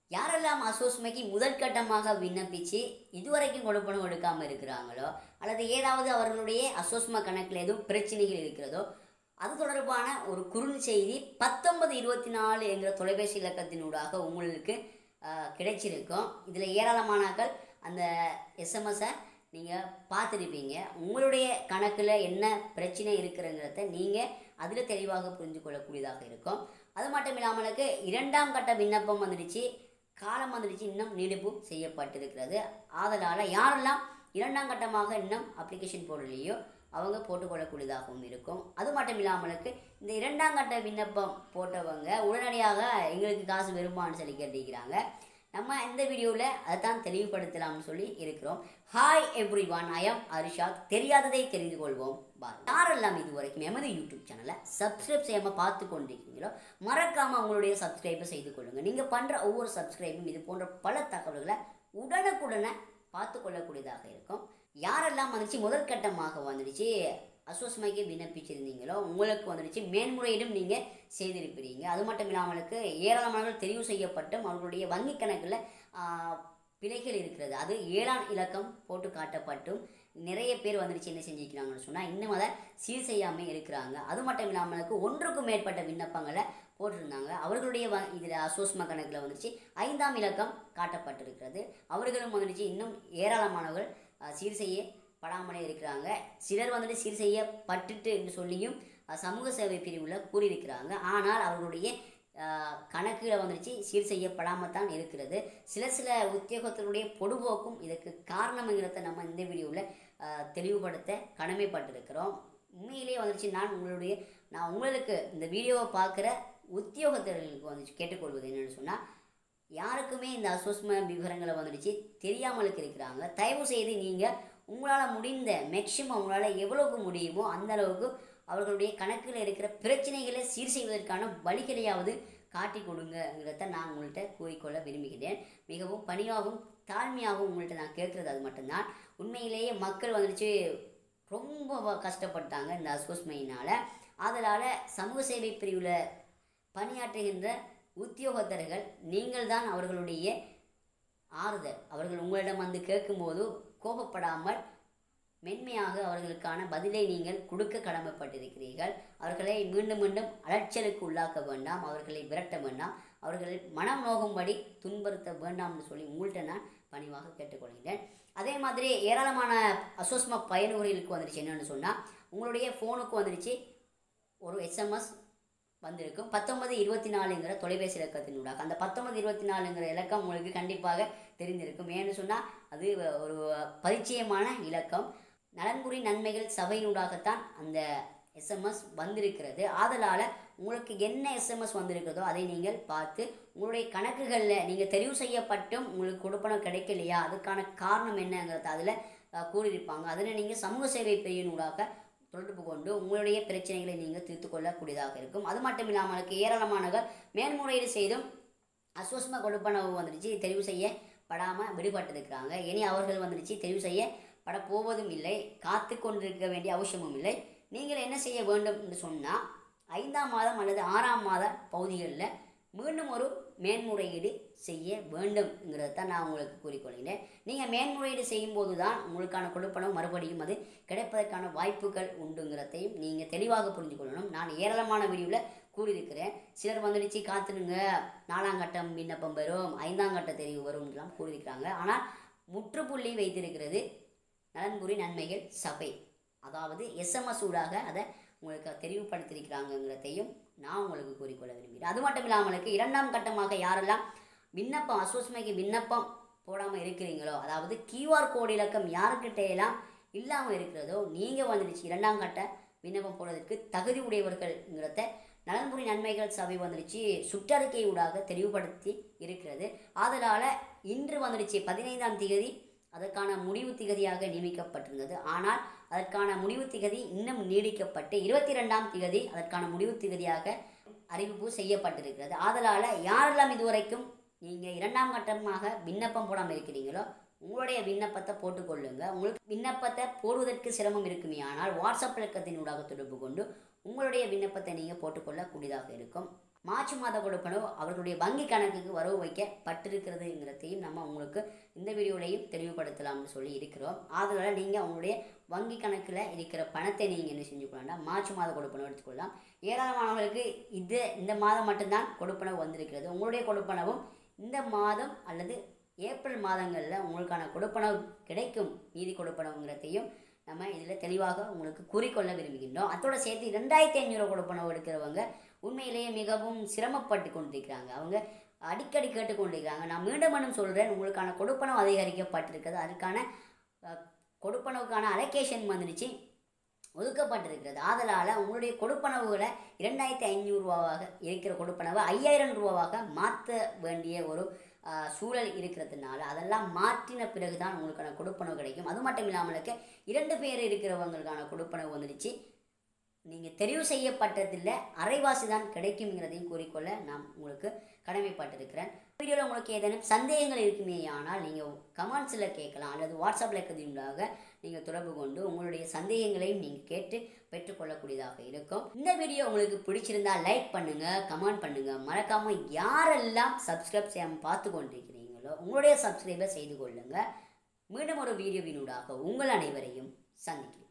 யாரெல்லாம் அசோஸ்மைக்கு முதற்கட்டமாக விண்ணப்பிச்சு இதுவரைக்கும் கொடுப்பனம் எடுக்காமல் இருக்கிறாங்களோ அல்லது ஏதாவது அவர்களுடைய அசோஸ்மா கணக்கில் எதுவும் பிரச்சனைகள் இருக்கிறதோ அது தொடர்பான ஒரு குறுஞ்செய்தி பத்தொன்பது இருபத்தி நாலு என்கிற தொலைபேசி இலக்கத்தினூடாக உங்களுக்கு ஆஹ், கிடைச்சிருக்கும் இதில் ஏராளமானாக்கள் அந்த எஸ்எம்எஸை நீங்கள் பார்த்துருப்பீங்க உங்களுடைய கணக்கில் என்ன பிரச்சனை இருக்கிறங்கிறத நீங்கள் அதில் தெளிவாக புரிந்து கொள்ளக்கூடியதாக இருக்கும் அது மட்டும் இல்லாமலுக்கு இரண்டாம் கட்ட விண்ணப்பம் வந்துடுச்சு காலம் வந்துடுச்சு இன்னும் நீடிப்பு செய்யப்பட்டிருக்கிறது ஆதலால் யாரெல்லாம் இரண்டாம் கட்டமாக இன்னும் அப்ளிகேஷன் போடலையோ அவங்க போட்டுக்கொள்ளக்கூடியதாகவும் இருக்கும் அது மட்டும் இல்லாமலுக்கு இந்த இரண்டாம் கட்ட விண்ணப்பம் போட்டவங்க உடனடியாக எங்களுக்கு காசு வருமானு சொல்லி கேட்டிருக்கிறாங்க நம்ம இந்த வீடியோவில் அதைத்தான் தெளிவுபடுத்தலாம்னு சொல்லி இருக்கிறோம் hi everyone I'm Arishad தெரியாததை தெரிந்து கொள்வோம் பார் யாரெல்லாம் இது வரைக்கும் எமது யூடியூப் சேனலை சப்ஸ்கிரைப் செய்யாமல் பார்த்து கொண்டிருக்கீங்களோ மறக்காமல் உங்களுடைய சப்ஸ்கிரைபை செய்து கொள்ளுங்கள் நீங்கள் பண்ணுற ஒவ்வொரு சப்ஸ்கிரைபும் இது போன்ற பல தகவல்களை உடனுக்குடனே பார்த்து கொள்ளக்கூடியதாக இருக்கும் யாரெல்லாம் வந்துச்சு முதற்கட்டமாக வந்துடுச்சு அசோஸ்மைக்கு விண்ணப்பிச்சிருந்தீங்களோ உங்களுக்கு வந்துடுச்சு மேன்முறையீடும் நீங்கள் செய்திருப்பீங்க அது மட்டும் இல்லாமலுக்கு ஏராளமானவர்கள் தெரிவு செய்யப்பட்டும் அவர்களுடைய வங்கி கணக்கில் பிழைகள் இருக்கிறது அது ஏழாம் இலக்கம் போட்டு காட்டப்பட்டும் நிறைய பேர் வந்துடுச்சு என்ன செஞ்சுக்கிறாங்கன்னு சொன்னால் இன்னும் அதை சீர் செய்யாமல் இருக்கிறாங்க அது மட்டும் இல்லாமலுக்கு ஒன்றுக்கும் மேற்பட்ட விண்ணப்பங்களை போட்டிருந்தாங்க அவர்களுடைய வ இதில் அசோஸ்மா கணக்கில் வந்துடுச்சு ஐந்தாம் இலக்கம் காட்டப்பட்டிருக்கிறது அவர்களும் வந்துடுச்சு இன்னும் ஏராளமானவர்கள் அஹ், சீர் செய்யப்படாமலே இருக்கிறாங்க சிலர் வந்துட்டு சீர் செய்யப்பட்டுட்டு என்று சொல்லியும் அஹ், சமூக சேவை பிரிவில் கூறியிருக்கிறாங்க ஆனால் அவர்களுடைய அஹ், கணக்குல வந்துடுச்சு சீர் செய்யப்படாமல் தான் இருக்கிறது சில சில உத்தியோகத்தினுடைய பொடுபோக்கும் இதற்கு காரணம்ங்கிறத நம்ம இந்த வீடியோவில் தெளிவுபடுத்த கடமைப்பட்டிருக்கிறோம் உண்மையிலேயே வந்துடுச்சு நான் உங்களுடைய நான் உங்களுக்கு இந்த வீடியோவை பார்க்குற உத்தியோகத்தர்களுக்கு வந்துச்சு கேட்டுக்கொள்வது என்னென்னு சொன்னால் யாருக்குமே இந்த அசோஸ்ம விவரங்களை வந்துடுச்சு தெரியாமலுக்கு இருக்கிறாங்க தயவு செய்து நீங்கள் உங்களால் முடிந்த மேக்சிமம் உங்களால் எவ்வளவுக்கு முடியுமோ அந்த அளவுக்கு அவர்களுடைய கணக்கில் இருக்கிற பிரச்சனைகளை சீர் செய்வதற்கான வழிகளையாவது காட்டி கொடுங்கிறத நான் உங்கள்கிட்ட கூறிக்கொள்ள விரும்புகிறேன் மிகவும் பணியாகவும் தாழ்மையாகவும் உங்கள்கிட்ட நான் கேட்குறது அது மட்டும்தான் உண்மையிலேயே மக்கள் வந்துடுச்சு ரொம்ப வ- கஷ்டப்பட்டாங்க இந்த அசோஸ்மையினால் அதனால் சமூக சேவை பிரிவில் பணியாற்றுகின்ற உத்தியோகத்தர்கள் நீங்கள் தான் அவர்களுடைய ஆறுதல் அவர்கள் உங்களிடம் வந்து கேட்கும்போது கோபப்படாமல் மென்மையாக அவர்களுக்கான பதிலை நீங்கள் கொடுக்க கடமைப்பட்டிருக்கிறீர்கள் அவர்களை மீண்டும் மீண்டும் அலைச்சலுக்கு உள்ளாக்க வேண்டாம் அவர்களை விரட்ட வேண்டாம் அவர்களை மனம் நோகும்படி துன்புறுத்த வேண்டாம்னு சொல்லி உங்கள்கிட்ட நான் பணிவாக கேட்டுக்கொள்கிறேன் அதே மாதிரி ஏராளமான அசோஸ்மா பயனுகளுக்கு வந்துருச்சு என்னென்னு சொன்னால் உங்களுடைய ஃபோனுக்கு வந்துருச்சு ஒரு எஸ்எம்எஸ் வந்திருக்கும் பத்தொன்பது இருபத்தி நாலுங்கிற தொலைபேசி இலக்கத்தினூடாக அந்த பத்தொன்பது இருபத்தி நாலுங்கிற இலக்கம் உங்களுக்கு கண்டிப்பாக தெரிந்திருக்கும் ஏன்னு சொன்னால் அது ஒரு பரிச்சயமான இலக்கம் நலன்புரி நன்மைகள் சபையினூடாகத்தான் அந்த எஸ்எம்எஸ் வந்திருக்கிறது ஆதலால் உங்களுக்கு என்ன எஸ்எம்எஸ் வந்திருக்கிறதோ அதை நீங்கள் பார்த்து உங்களுடைய கணக்குகளில் நீங்கள் தெரிவு செய்யப்பட்டும் உங்களுக்கு கொடுப்பனம் கிடைக்கலையா அதுக்கான காரணம் என்னங்கிறத அதில் கூறியிருப்பாங்க அதில் நீங்கள் சமூக சேவை பிரிவினூடாக தொடர்பு கொண்டு உங்களுடைய பிரச்சனைகளை நீங்கள் தீர்த்து கொள்ளக்கூடியதாக இருக்கும் அது மட்டும் இல்லாமலுக்கு ஏராளமானவர் மேன்முறையீடு செய்தும் அஸ்வஸ்ம கொடுப்பனவு வந்துடுச்சு தெரிவு செய்யப்படாமல் விடுபட்டிருக்கிறாங்க இனி அவர்கள் வந்துடுச்சு தெரிவு செய்யப்பட போவதும் இல்லை காத்து கொண்டிருக்க வேண்டிய அவசியமும் இல்லை நீங்கள் என்ன செய்ய வேண்டும் என்று சொன்னால் ஐந்தாம் மாதம் அல்லது ஆறாம் மாத பகுதிகளில் மீண்டும் ஒரு மேன்முறையீடு செய்ய வேண்டும்ங்கிறத தான் நான் உங்களுக்கு கூறிக்கொள்கிறேன் நீங்கள் மேன்முறையீடு செய்யும்போது தான் உங்களுக்கான கொடுப்பனவு மறுபடியும் அது கிடைப்பதற்கான வாய்ப்புகள் உண்டுங்கிறதையும் நீங்கள் தெளிவாக புரிஞ்சு கொள்ளணும் நான் ஏராளமான வீடியோவில் கூறியிருக்கிறேன் சிலர் வந்துடுச்சு காத்துனுங்க நாலாம் கட்டம் விண்ணப்பம் வரும் ஐந்தாம் கட்ட தெரிவு வரும்லாம் கூறியிருக்கிறாங்க ஆனால் முற்றுப்புள்ளி வைத்திருக்கிறது நலன்புரி நன்மைகள் சபை அதாவது எஸ்எம்எஸ் ஊடாக அதை உங்களுக்கு தெரிவுபடுத்தியிருக்கிறாங்கங்கிறதையும் நான் உங்களுக்கு கூறிக்கொள்ள விரும்புகிறேன் அது மட்டும் இல்லாமலுக்கு இரண்டாம் கட்டமாக யாரெல்லாம் விண்ணப்பம் அசோஸ்மைக்கு விண்ணப்பம் போடாமல் இருக்கிறீங்களோ அதாவது கியூஆர் கோடு இலக்கம் யாருக்கிட்ட எல்லாம் இல்லாமல் இருக்கிறதோ நீங்கள் வந்துடுச்சு இரண்டாம் கட்ட விண்ணப்பம் போடுறதுக்கு தகுதி உடையவர்கள்ங்கிறத நலன்புரி நன்மைகள் சபை வந்துடுச்சு சுற்றறிக்கை ஊடாக தெளிவுபடுத்தி இருக்கிறது ஆதலால் இன்று வந்துடுச்சு பதினைந்தாம் தேதி அதற்கான முடிவு திகதியாக நியமிக்கப்பட்டிருந்தது ஆனால் அதற்கான முடிவு திகதி இன்னும் நீடிக்கப்பட்டு இருபத்தி ரெண்டாம் திகதி அதற்கான முடிவு திகதியாக அறிவிப்பு செய்யப்பட்டிருக்கிறது ஆதலால் யாரெல்லாம் இதுவரைக்கும் நீங்கள் இரண்டாம் கட்டமாக விண்ணப்பம் போடாமல் இருக்கிறீங்களோ உங்களுடைய விண்ணப்பத்தை போட்டுக்கொள்ளுங்க உங்களுக்கு விண்ணப்பத்தை போடுவதற்கு சிரமம் இருக்குமே ஆனால் வாட்ஸ்அப் இலக்கத்தினூடாக தொடர்பு கொண்டு உங்களுடைய விண்ணப்பத்தை நீங்கள் போட்டுக்கொள்ளக்கூடியதாக இருக்கும் மார்ச் மாத கொடுப்பனவு அவர்களுடைய வங்கி கணக்குக்கு வரவு வைக்கப்பட்டிருக்கிறதுங்கிறதையும் நம்ம உங்களுக்கு இந்த வீடியோலையும் தெளிவுபடுத்தலாம்னு சொல்லி இருக்கிறோம் அதனால் நீங்கள் உங்களுடைய வங்கி கணக்கில் இருக்கிற பணத்தை நீங்கள் என்ன செஞ்சுக்கலாம்னா மார்ச் மாத கொடுப்பனவு எடுத்துக்கொள்ளலாம் ஏராளமானவர்களுக்கு இது இந்த மாதம் மட்டும்தான் கொடுப்பனவு வந்திருக்கிறது உங்களுடைய கொடுப்பனவும் இந்த மாதம் அல்லது ஏப்ரல் மாதங்களில் உங்களுக்கான கொடுப்பனவு கிடைக்கும் மீதி கொடுப்பனவுங்கிறதையும் நம்ம இதில் தெளிவாக உங்களுக்கு கூறிக்கொள்ள விரும்புகின்றோம் அதோட சேர்த்து ரெண்டாயிரத்தி ஐநூறு கொடுப்பனவு எடுக்கிறவங்க உண்மையிலேயே மிகவும் சிரமப்பட்டு கொண்டிருக்கிறாங்க அவங்க அடிக்கடி கேட்டுக்கொண்டிருக்கிறாங்க நான் மீண்டும் மீண்டும் சொல்கிறேன் உங்களுக்கான கொடுப்பனவு அதிகரிக்கப்பட்டிருக்கிறது அதுக்கான அஹ், கொடுப்பனவுக்கான அலோகேஷன் வந்துடுச்சு ஒதுக்கப்பட்டிருக்கிறது ஆதலால் உங்களுடைய கொடுப்பனவுகளை இரண்டாயிரத்தி ஐநூறுரூவாவாக இருக்கிற கொடுப்பனவை ஐயாயிரம் ரூபாவாக மாற்ற வேண்டிய ஒரு ஆஹ், சூழல் இருக்கிறதுனால அதெல்லாம் மாற்றின பிறகு தான் உங்களுக்கான கொடுப்பனவு கிடைக்கும் அது மட்டும் இல்லாமலுக்கு இரண்டு பேர் இருக்கிறவங்களுக்கான கொடுப்பனவு வந்துடுச்சு நீங்கள் தெரிவு செய்யப்பட்டதில் அரைவாசி தான் கிடைக்குங்கிறதையும் கூறிக்கொள்ள நான் உங்களுக்கு கடமைப்பட்டிருக்கிறேன் வீடியோவில் உங்களுக்கு ஏதேனும் சந்தேகங்கள் இருக்குமே ஆனால் நீங்கள் கமெண்ட்ஸில் கேட்கலாம் அல்லது வாட்ஸ்அப்பில் இருக்கிறதுண்டாக நீங்கள் தொடர்பு கொண்டு உங்களுடைய சந்தேகங்களையும் நீங்கள் கேட்டு பெற்றுக்கொள்ளக்கூடியதாக இருக்கும் இந்த வீடியோ உங்களுக்கு பிடிச்சிருந்தா லைக் பண்ணுங்கள் கமெண்ட் பண்ணுங்கள் மறக்காமல் யாரெல்லாம் சப்ஸ்கிரைப் செய்யாமல் பார்த்து கொண்டிருக்கிறீங்களோ உங்களுடைய சப்ஸ்கிரைபை செய்து கொள்ளுங்கள் மீண்டும் ஒரு வீடியோவினூடாக உங்கள் அனைவரையும் சந்திக்கிறேன்